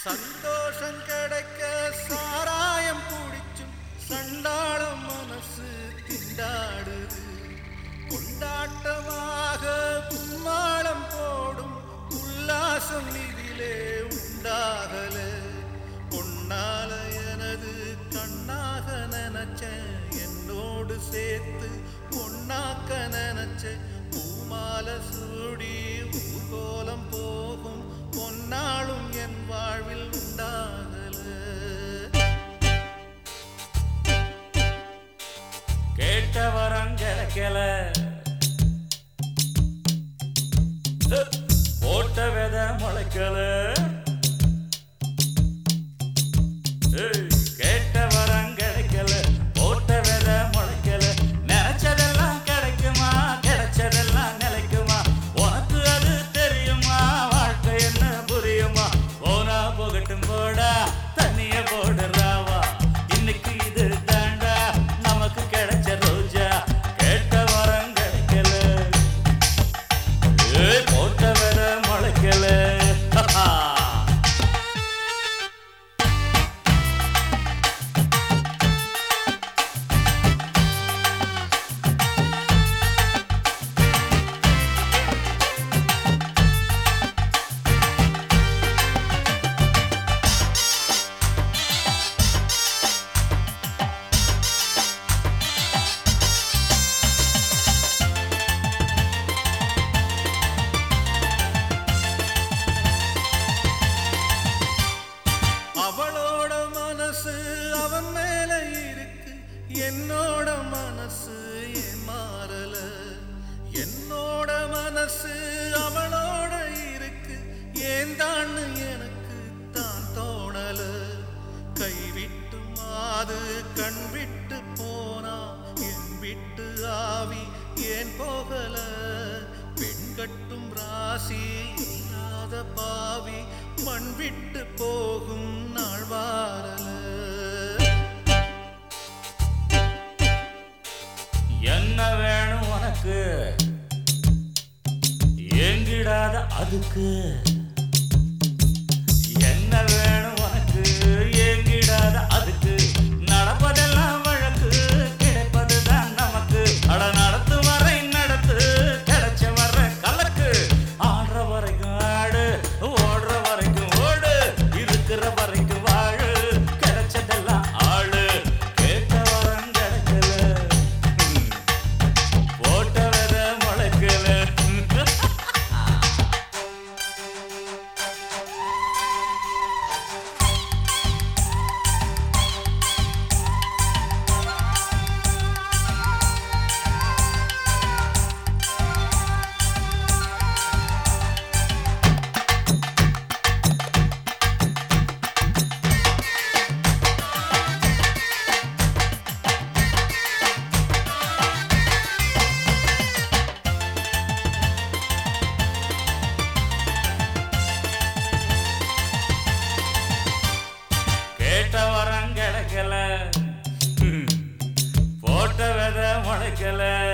சந்தோஷம் கிடைக்க சாராயம் குடிச்சும் சண்டாளம் மனசு திண்டாடுது கொண்டாட்டமாக கும்மாளம் போடும் உல்லாசம் இதிலே உண்டாகல பொன்னால எனது கண்ணாக நினைச்சேன் என்னோடு சேர்த்து பொன்னாக்க நினைச்சேன் பூமால சூடி ஊர்கோலம் போகும் பொன்னாளும் என் வாழ்வில் உண்டாகல கேட்ட வரம் கிடைக்கல போட்ட வித முளைக்கல ஏய், கேட்ட வரம் கிடைக்கல போட்ட வித முளைக்கல நினைச்சதெல்லாம் கிடைக்குமா கிடைச்சதெல்லாம் நிலைக்குமா உனக்கு அது தெரியுமா வாழ்க்கை என்ன புரியுமா போனா போகட்டும் போடா தண்ணிய போடுறாவா இன்னைக்கு இது தாண்டா நமக்கு கிடைச்ச ரோஜா கேட்ட வரம் கிடைக்கல ஏய், போட்ட வித முளைக்கல அவளோட மனசு அவன் மேல இருக்கு என்னோட மனசு ஏன் மாறல என்னோட மனசு அவளோட இருக்கு ஏன் தான் எனக்கு தான் தோணல கைவிட்டு மாது கண் விட்டு போனா என் விட்டு ஆவி ஏன் போகல பெண் கட்டும் ராசி இல்லாத பாவி மண் விட்டு போகும் நாள் வாரல என்ன வேணும் உனக்கு ஏங்கிடாத அதுக்கு என்ன வேணும் உனக்கு ஏங்கிடாத அதுக்கு நடப்பதெல்லாம் வழக்கு கிடைப்பதுதான் நமக்கு அட நடத்து வரை நடத்து கிடைச்ச வர கலக்கு ஆடுற வரைக்கும் ஆடு ஓடுற வரைக்கும் ஓடு இருக்கிற வரைக்கும் வாழு கிடைச்சதெல்லாம் ஆளு கேட்ட வரம் கிடைக்கல போட்ட வித முளைக்கல கேட்ட வரம் கிடைக்கல போட்ட வித முளைக்கல